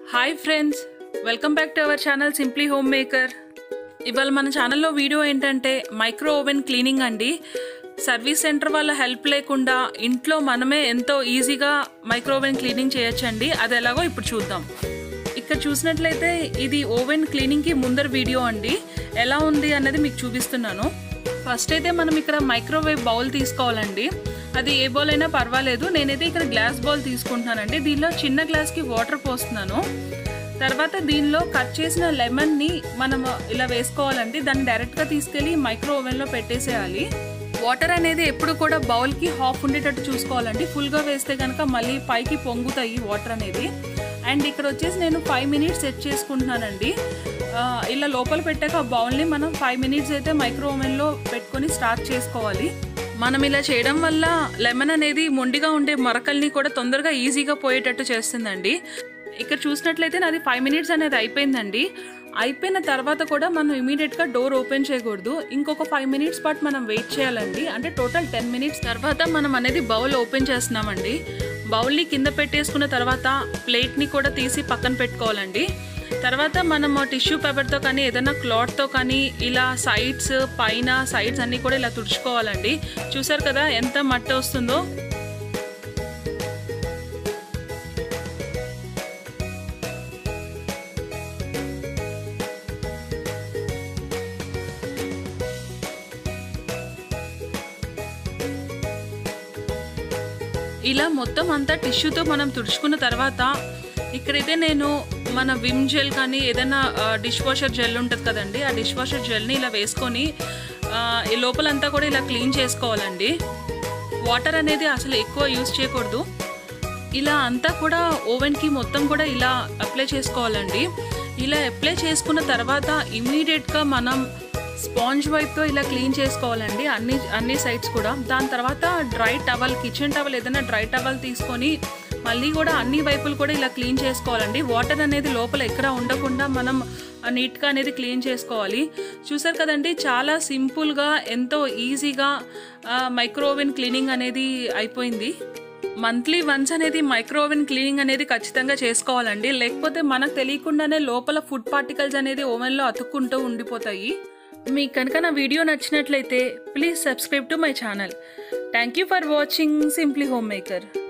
hi friends welcome back to our channel Simply Home Maker ఇవాళ మన ఛానల్లో video ఏంటంటే మైక్రో ఓవెన్ క్లీనింగ్ అండి సర్వీస్ సెంటర్ వాళ్ళ హెల్ప్ లేకుండా ఇంట్లో మనమే ఎంతో ఈజీగా మైక్రో ఓవెన్ క్లీనింగ్ చేయొచ్చండి అది ఎలాగో ఇప్పుడు చూద్దాం ఇక్కడ చూసినట్లయితే ఇది ఓవెన్ క్లీనింగ్కి ముందర వీడియో అండి ఎలా ఉంది అన్నది మీకు చూపిస్తున్నాను ఫస్ట్ అయితే మనం ఇక్కడ మైక్రోవేవ్ బౌల్ తీసుకోవాలండి అది ఏ బౌల్ అయినా పర్వాలేదు నేనైతే ఇక్కడ గ్లాస్ బౌల్ తీసుకుంటున్నానండి దీనిలో చిన్న గ్లాస్కి వాటర్ పోస్తున్నాను తర్వాత దీనిలో కట్ చేసిన లెమన్ని మనం ఇలా వేసుకోవాలండి దాన్ని డైరెక్ట్గా తీసుకెళ్ళి మైక్రో ఓవెన్లో పెట్టేసేయాలి వాటర్ అనేది ఎప్పుడు కూడా బౌల్కి హాఫ్ ఉండేటట్టు చూసుకోవాలండి ఫుల్గా వేస్తే కనుక మళ్ళీ పైకి పొంగుతాయి వాటర్ అనేది అండ్ ఇక్కడ వచ్చేసి నేను ఫైవ్ మినిట్స్ సెట్ చేసుకుంటున్నానండి ఆ, ఇలా లోపల పెట్టాక ఆ బౌల్ని మనం ఫైవ్ మినిట్స్ అయితే మైక్రో ఓవెన్లో పెట్టుకొని స్టార్ట్ చేసుకోవాలి మనం ఇలా చేయడం వల్ల లెమన్ అనేది మొండిగా ఉండే మరకల్ని కూడా తొందరగా ఈజీగా పోయేటట్టు చేస్తుందండి ఇక్కడ చూసినట్లయితే నాది ఫైవ్ మినిట్స్ అనేది అయిపోయిందండి అయిపోయిన తర్వాత కూడా మనం ఇమీడియట్గా డోర్ ఓపెన్ చేయకూడదు ఇంకొక ఫైవ్ మినిట్స్ పాటు మనం వెయిట్ చేయాలండి అంటే టోటల్ టెన్ మినిట్స్ తర్వాత మనం అనేది బౌల్ ఓపెన్ చేస్తున్నామండి బౌల్ని కింద పెట్టేసుకున్న తర్వాత ప్లేట్ని కూడా తీసి పక్కన పెట్టుకోవాలండి తర్వాత మనం టిష్యూ పేపర్తో కానీ ఏదైనా క్లాత్తో కానీ ఇలా సైడ్స్ పైన సైడ్స్ అన్నీ కూడా ఇలా తుడుచుకోవాలండి చూసారు కదా ఎంత మట్టి వస్తుందో ఇలా మొత్తం అంతా టిష్యూతో మనం తుడుచుకున్న తర్వాత ఇక్కడైతే నేను మన విమ్ జెల్ కానీ ఏదైనా డిష్ వాషర్ జెల్ ఉంటుంది కదండి ఆ డిష్ వాషర్ జెల్ని ఇలా వేసుకొని ఆ, ఈ లోపలంతా కూడా ఇలా క్లీన్ చేసుకోవాలండి వాటర్ అనేది అసలు ఎక్కువ యూజ్ చేయకూడదు ఇలా అంతా కూడా ఓవెన్కి మొత్తం కూడా ఇలా అప్లై చేసుకోవాలండి ఇలా అప్లై చేసుకున్న తర్వాత ఇమీడియట్గా మనం స్పాంజ్ వైప్తో ఇలా క్లీన్ చేసుకోవాలండి అన్ని అన్ని సైడ్స్ కూడా దాని తర్వాత డ్రై టవల్ కిచెన్ టవల్ ఏదైనా డ్రై టవల్ తీసుకొని మళ్ళీ కూడా అన్ని వైపులు కూడా ఇలా క్లీన్ చేసుకోవాలండి వాటర్ అనేది లోపల ఎక్కడ ఉండకుండా మనం నీట్గా అనేది క్లీన్ చేసుకోవాలి చూసారు కదండి చాలా సింపుల్గా ఎంతో ఈజీగా మైక్రోవెన్ క్లీనింగ్ అనేది అయిపోయింది మంత్లీ వన్స్ అనేది మైక్రో ఓవెన్ క్లీనింగ్ అనేది ఖచ్చితంగా చేసుకోవాలండి లేకపోతే మనకు తెలియకుండానే లోపల ఫుడ్ పార్టికల్స్ అనేది ఓవెన్లో అతుక్కుంటూ ఉండిపోతాయి మీకు కనుక నా వీడియో నచ్చినట్లయితే please subscribe to my channel thank you for watching Simply Home maker